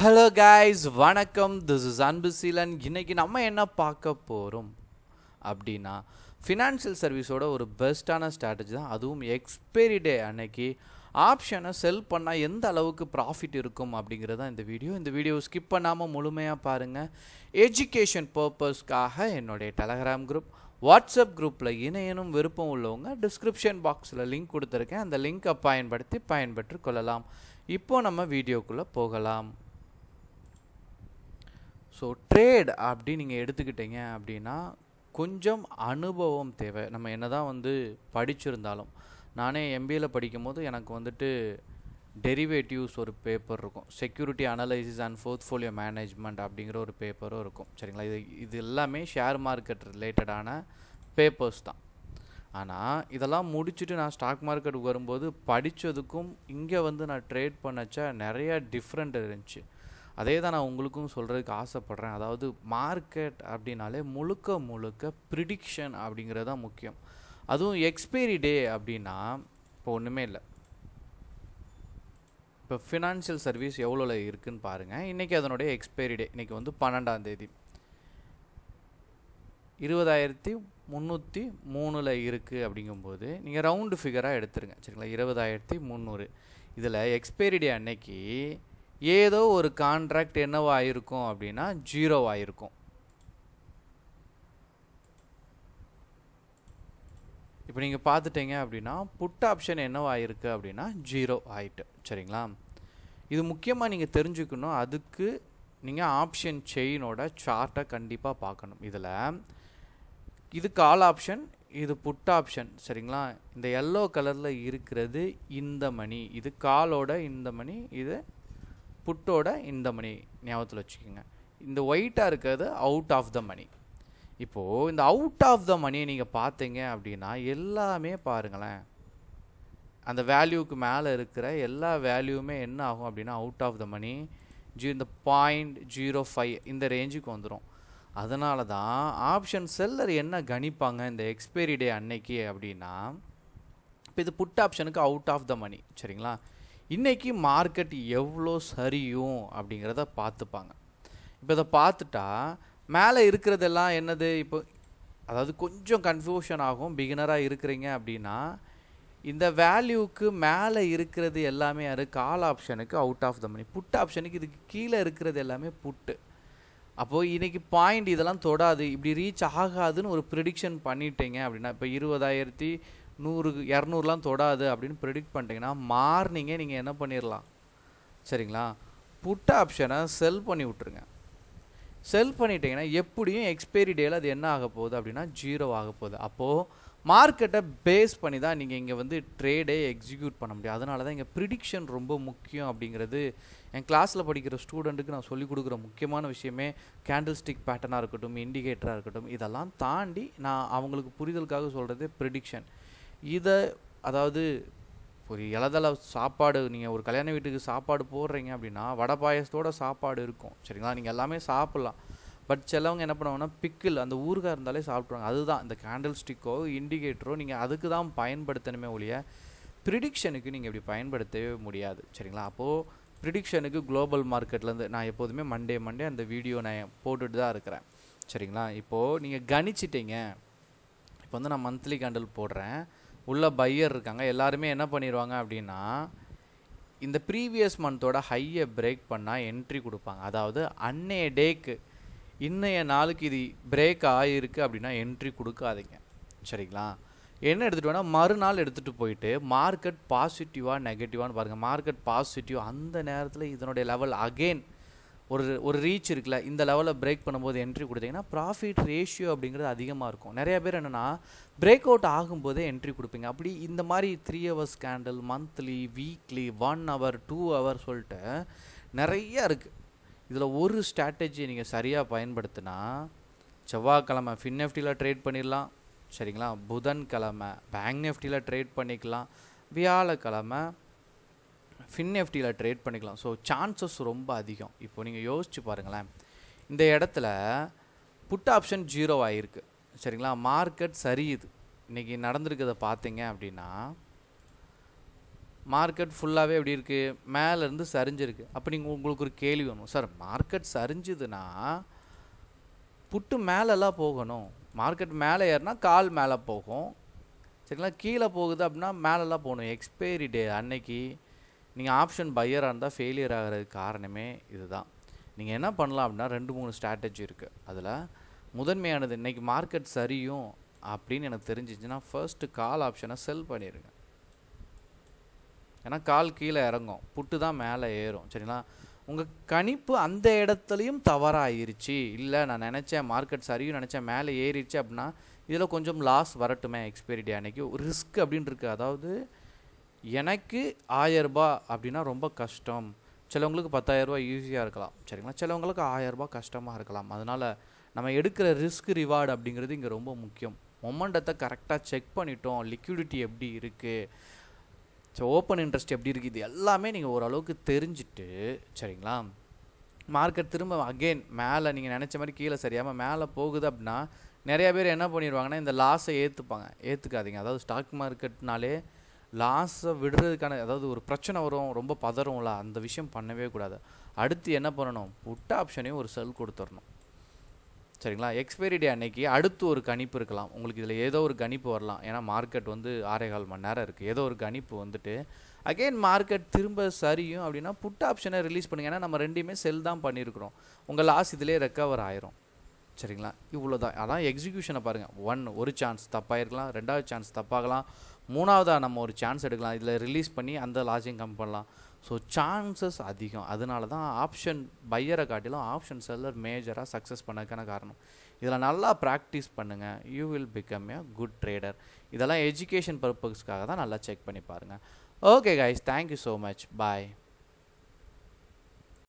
hello guys வணக்கம் this is Anbu Seelan இன்னைக்கு நம்ம என்ன பார்க்க போகிறோம் அப்படின்னா ஃபினான்ஷியல் சர்வீஸோட ஒரு பெஸ்ட்டான ஸ்ட்ராட்டஜி தான் அதுவும் எக்ஸ்பைரி டே அன்னைக்கு ஆப்ஷனை செல் பண்ணால் எந்த அளவுக்கு ப்ராஃபிட் இருக்கும் அப்படிங்கிறது தான் இந்த வீடியோ இந்த வீடியோ ஸ்கிப் பண்ணாமல் முழுமையாக பாருங்கள் எஜுகேஷன் பர்பஸ்க்காக என்னுடைய டெலகிராம் குரூப் வாட்ஸ்அப் குரூப்பில் இணையனும் விருப்பம் உள்ளவங்க டிஸ்கிரிப்ஷன் பாக்ஸில் லிங்க் கொடுத்துருக்கேன் அந்த லிங்கை பயன்படுத்தி பயன்பெற்று கொள்ளலாம் இப்போ நம்ம வீடியோக்குள்ளே போகலாம் ஸோ ட்ரேட் அப்படி நீங்கள் எடுத்துக்கிட்டீங்க அப்படின்னா கொஞ்சம் அனுபவம் தேவை நம்ம என்ன தான் வந்து படிச்சிருந்தாலும் நானே எம்பிஏல படிக்கும்போது எனக்கு வந்துட்டு டெரிவேட்டிவ்ஸ் ஒரு பேப்பர் இருக்கும் security analysis and portfolio management அப்படிங்கிற ஒரு பேப்பரும் இருக்கும் சரிங்களா இது இது எல்லாமே ஷேர் மார்க்கெட் ரிலேட்டடான பேப்பர்ஸ் தான் ஆனால் இதெல்லாம் முடிச்சுட்டு நான் ஸ்டாக் மார்க்கெட்டுக்கு வரும்போது படித்ததுக்கும் இங்கே வந்து நான் ட்ரேட் பண்ணச்சா நிறைய டிஃப்ரெண்ட் இருந்துச்சு அதே தான் நான் உங்களுக்கும் சொல்கிறதுக்கு ஆசைப்பட்றேன் அதாவது மார்க்கெட் அப்படின்னாலே முழுக்க முழுக்க ப்ரிடிக்ஷன் அப்படிங்கிறது தான் முக்கியம் அதுவும் எக்ஸ்பைரி டே அப்படின்னா இப்போ ஒன்றுமே இல்லை இப்போ ஃபினான்ஷியல் சர்வீஸ் எவ்வளோல இருக்குன்னு பாருங்கள் இன்றைக்கி அதனுடைய எக்ஸ்பைரி டே இன்றைக்கி வந்து பன்னெண்டாம் தேதி இருபதாயிரத்தி முந்நூற்றி மூணில் இருக்குது அப்படிங்கும்போது நீங்கள் ரவுண்டு ஃபிகராக எடுத்துருங்க சரிங்களா இருபதாயிரத்தி முந்நூறு இதில் எக்ஸ்பைரி டே அன்னைக்கு ஏதோ ஒரு கான்ட்ராக்ட் என்னவா ஆயிருக்கும் அப்படின்னா ஜீரோ ஆயிருக்கும் இப்போ நீங்கள் பார்த்துட்டீங்க அப்படின்னா புட் ஆப்ஷன் என்னவா ஆயிருக்கு அப்படின்னா ஜீரோ ஆயிட்டு சரிங்களா இது முக்கியமாக நீங்கள் தெரிஞ்சுக்கணும் அதுக்கு நீங்கள் ஆப்ஷன் செயினோட சார்ட்டை கண்டிப்பாக பார்க்கணும் இதில் இது கால் ஆப்ஷன் இது புட் ஆப்ஷன் சரிங்களா இந்த எல்லோ கலரில் இருக்கிறது இந்த மணி இது காலோட இந்த மணி இது புட்டோட இந்த மணி ஞாபகத்தில் வச்சுக்கோங்க இந்த ஒயிட்டாக இருக்கிறது அவுட் ஆஃப் த மணி இப்போது இந்த அவுட் ஆஃப் த மணியை நீங்கள் பார்த்தீங்க அப்படின்னா எல்லாமே பாருங்களேன் அந்த வேல்யூக்கு மேலே இருக்கிற எல்லா வேல்யூவுமே என்ன ஆகும் அப்படின்னா அவுட் ஆஃப் த மணி ஜி இந்த பாயிண்ட் ஜீரோ ஃபைவ் இந்த ரேஞ்சுக்கு வந்துடும் அதனால தான் ஆப்ஷன் செல்லர் என்ன கணிப்பாங்க இந்த எக்ஸ்பைரி டே அன்னைக்கு அப்படின்னா இப்போ இது புட் ஆப்ஷனுக்கு அவுட் ஆஃப் த மணி சரிங்களா இன்றைக்கி மார்க்கெட் எவ்வளோ சரியும் அப்படிங்கிறத பார்த்துப்பாங்க இப்போ இதை பார்த்துட்டா மேலே இருக்கிறதெல்லாம் என்னது இப்போ அதாவது கொஞ்சம் கன்ஃபியூஷன் ஆகும் பிகினராக இருக்கிறீங்க அப்படின்னா இந்த வேல்யூக்கு மேலே இருக்கிறது எல்லாமே யார் கால் ஆப்ஷனுக்கு out of the money put ஆப்ஷனுக்கு இதுக்கு கீழே இருக்கிறது எல்லாமே புட்டு அப்போது இன்றைக்கி பாயிண்ட் இதெல்லாம் தொடாது இப்படி ரீச் ஆகாதுன்னு ஒரு ப்ரிடிக்ஷன் பண்ணிட்டீங்க அப்படின்னா இப்போ இருபதாயிரத்தி நூறு இரநூறுலாம் தொடாது அப்படின்னு ப்ரிடிக்ட் பண்ணிட்டீங்கன்னா மார்னிங்கே நீங்கள் என்ன பண்ணிடலாம் சரிங்களா புட் ஆப்ஷனை செல் பண்ணி விட்ருங்க செல் பண்ணிட்டீங்கன்னா எப்படியும் எக்ஸ்பைரி டேயில் அது என்ன ஆக போகுது அப்படின்னா ஜீரோ ஆக போகுது அப்போது மார்க்கெட்டை பேஸ் பண்ணி தான் நீங்கள் இங்கே வந்து ட்ரேடே எக்ஸிக்யூட் பண்ண முடியும் அதனால தான் இங்கே ப்ரிடிக்ஷன் ரொம்ப முக்கியம் அப்படிங்கிறது என் கிளாஸில் படிக்கிற ஸ்டூடெண்ட்டுக்கு நான் சொல்லிக் கொடுக்குற முக்கியமான விஷயமே கேண்டில் ஸ்டிக் பேட்டர்னாக இருக்கட்டும் இண்டிகேட்டராக இருக்கட்டும் இதெல்லாம் தாண்டி நான் அவங்களுக்கு புரிதலுக்காக சொல்கிறது ப்ரிடிக்ஷன் இதை அதாவது ஒரு இலதள சாப்பாடு நீங்கள் ஒரு கல்யாண வீட்டுக்கு சாப்பாடு போடுறீங்க அப்படின்னா வடை பாயசத்தோட சாப்பாடு இருக்கும் சரிங்களா நீங்கள் எல்லாமே சாப்பிட்லாம் பட் சிலவங்க என்ன பண்ணுவாங்கன்னா பிக்கிள் அந்த ஊறுகாய் இருந்தாலே சாப்பிட்ருவாங்க அதுதான் இந்த கேண்டில் ஸ்டிக்கோ இண்டிகேட்டரோ நீங்கள் அதுக்கு தான் பயன்படுத்தணுமே ஒழிய ப்ரிடிக்ஷனுக்கு நீங்கள் இப்படி பயன்படுத்தவே முடியாது சரிங்களா அப்போது ப்ரிடிக்ஷனுக்கு குளோபல் மார்க்கெட்லேருந்து நான் எப்போதுமே மண்டே மண்டே அந்த வீடியோ நான் போட்டுட்டு தான் இருக்கிறேன் சரிங்களா இப்போது நீங்கள் கணிச்சிட்டீங்க இப்போ வந்து நான் மந்த்லி கேண்டில் போடுறேன் உள்ள பையர் இருக்காங்க எல்லாருமே என்ன பண்ணிடுவாங்க அப்படின்னா இந்த ப்ரீவியஸ் மந்தோட ஹையை பிரேக் பண்ணால் என்ட்ரி கொடுப்பாங்க அதாவது அன்னைய டேக்கு இன்னைய நாளுக்கு இது பிரேக் ஆகிருக்கு அப்படின்னா என்ட்ரி கொடுக்காதீங்க சரிங்களா என்ன எடுத்துகிட்டு வேணால் மறுநாள் எடுத்துகிட்டு போயிட்டு மார்க்கெட் பாசிட்டிவாக நெகட்டிவான்னு பாருங்கள் மார்க்கெட் பாசிட்டிவ் அந்த நேரத்தில் இதனுடைய லெவல் அகெயின் ஒரு ஒரு ரீச் இருக்குல்ல இந்த லெவலில் பிரேக் பண்ணும்போது என்ட்ரி கொடுத்தீங்கன்னா ப்ராஃபிட் ரேஷியோ அப்படிங்கிறது அதிகமாக இருக்கும் நிறைய பேர் என்னென்னா பிரேக் அவுட் ஆகும்போதே என்ட்ரி கொடுப்பீங்க அப்படி இந்த மாதிரி three hours candle monthly weekly one hour two hour சொல்லிட்டு நிறைய இருக்குது இதில் ஒரு ஸ்ட்ராட்டஜி நீங்கள் சரியாக பயன்படுத்தினா செவ்வாய்க்கிழமை ஃபின்எஃப்டியில் ட்ரேட் பண்ணிடலாம் சரிங்களா புதன்கிழமை பேங்க் நெஃப்டியில் ட்ரேட் பண்ணிக்கலாம் வியாழக்கிழமை ஃபின்எஃப்டியில் ட்ரேட் பண்ணிக்கலாம் ஸோ சான்சஸ் ரொம்ப அதிகம் இப்போ நீங்கள் யோசிச்சு பாருங்களேன் இந்த இடத்துல புட் ஆப்ஷன் ஜீரோ ஆகிருக்கு சரிங்களா மார்க்கெட் சரியுது இன்றைக்கி நடந்திருக்கிறத பார்த்தீங்க அப்படின்னா மார்க்கெட் ஃபுல்லாகவே எப்படி இருக்குது மேலேருந்து சரிஞ்சிருக்கு அப்போ நீங்கள் உங்களுக்கு ஒரு கேள்வி வேணும் சார் மார்க்கெட் சரிஞ்சுதுன்னா புட்டு மேலெல்லாம் போகணும் மார்க்கெட் மேலே ஏறினா கால் மேலே போகும் சரிங்களா கீழே போகுது அப்படின்னா மேலெல்லாம் போகணும் எக்ஸ்பைரி டே அன்னைக்கு நீங்கள் ஆப்ஷன் பையராக இருந்தால் ஃபெயிலியர் ஆகிறதுக்கு காரணமே இதுதான் நீங்கள் என்ன பண்ணலாம் அப்படின்னா ரெண்டு மூணு ஸ்ட்ராட்டஜி இருக்குது அதில் முதன்மையானது இன்னைக்கு மார்க்கெட் சரியும் அப்படின்னு எனக்கு தெரிஞ்சிச்சுன்னா ஃபர்ஸ்ட்டு கால் ஆப்ஷனை செல் பண்ணிடுங்க ஏன்னா கால் கீழே இறங்கும் புட்டு தான் மேலே ஏறும் சரிங்களா உங்கள் கணிப்பு அந்த இடத்துலையும் தவறாயிருச்சு இல்லை நான் நினச்சேன் மார்க்கெட் சரியும் நினச்சேன் மேலே ஏறிடுச்சு அப்படின்னா இதில் கொஞ்சம் லாஸ் வரட்டுமே எக்ஸ்பைரி டே அன்னைக்கு ரிஸ்க் அப்படின்னு இருக்கு அதாவது எனக்கு ஆயரரூபா அப்படின்னா ரொம்ப கஷ்டம் சிலவங்களுக்கு பத்தாயிரரூபா ஈஸியாக இருக்கலாம் சரிங்களா சிலவங்களுக்கு ஆயரரூபா கஷ்டமாக இருக்கலாம் அதனால் நம்ம எடுக்கிற ரிஸ்க் ரிவார்டு அப்படிங்கிறது இங்கே ரொம்ப முக்கியம் மொமெண்டத்தை கரெக்டாக செக் பண்ணிட்டோம் லிக்விடிட்டி எப்படி இருக்குது ஸோ ஓப்பன் இன்ட்ரெஸ்ட் எப்படி இருக்குது இது எல்லாமே நீங்கள் ஓரளவுக்கு தெரிஞ்சுட்டு சரிங்களா மார்க்கெட் திரும்ப அகெயின் மேலே நீங்கள் நினச்ச மாதிரி கீழே சரியாமல் மேலே போகுது அப்படின்னா நிறைய பேர் என்ன பண்ணிடுவாங்கன்னா இந்த லாஸை ஏற்றுப்பாங்க ஏற்றுக்காதீங்க அதாவது ஸ்டாக் மார்க்கெட்னாலே லாஸை விடுறதுக்கான அதாவது ஒரு பிரச்சனை வரும் ரொம்ப பதறும்ல அந்த விஷயம் பண்ணவே கூடாது அடுத்து என்ன பண்ணணும் புட் ஆப்ஷனையும் ஒரு செல் கொடுத்துடணும் சரிங்களா எக்ஸ்பைரி டே அன்னைக்கு அடுத்து ஒரு கணிப்பு இருக்கலாம் உங்களுக்கு இதில் ஏதோ ஒரு கணிப்பு வரலாம் ஏன்னா மார்க்கெட் வந்து ஆறே கால் மணி நேரம் இருக்குது ஏதோ ஒரு கணிப்பு வந்துட்டு அகைன் மார்க்கெட் திரும்ப சரியும் அப்படின்னா புட் ஆப்ஷனை ரிலீஸ் பண்ணுங்க ஏன்னா நம்ம ரெண்டையுமே செல் தான் பண்ணியிருக்கிறோம் உங்கள் லாஸ் இதிலே ரெக்கவர் ஆயிரும் சரிங்களா இவ்வளோ தான் அதான் எக்ஸிக்யூஷனை பாருங்கள் ஒன் ஒரு சான்ஸ் தப்பாயிருக்கலாம் ரெண்டாவது சான்ஸ் தப்பாகலாம் மூணாவதாக நம்ம ஒரு சான்ஸ் எடுக்கலாம் இதில் ரிலீஸ் பண்ணி அந்த லாஸையும் கம் பண்ணலாம் ஸோ சான்சஸ் அதிகம் அதனால தான் ஆப்ஷன் பையரை காட்டிலும் ஆப்ஷன் செல்லர் மேஜராக சக்ஸஸ் பண்ணதுக்கான காரணம் இதில் நல்லா ப்ராக்டிஸ் பண்ணுங்கள் you will become a good trader இதெல்லாம் எஜுகேஷன் பர்பஸ்க்காக தான் நல்லா செக் பண்ணி பாருங்கள் okay guys thank you so much பாய்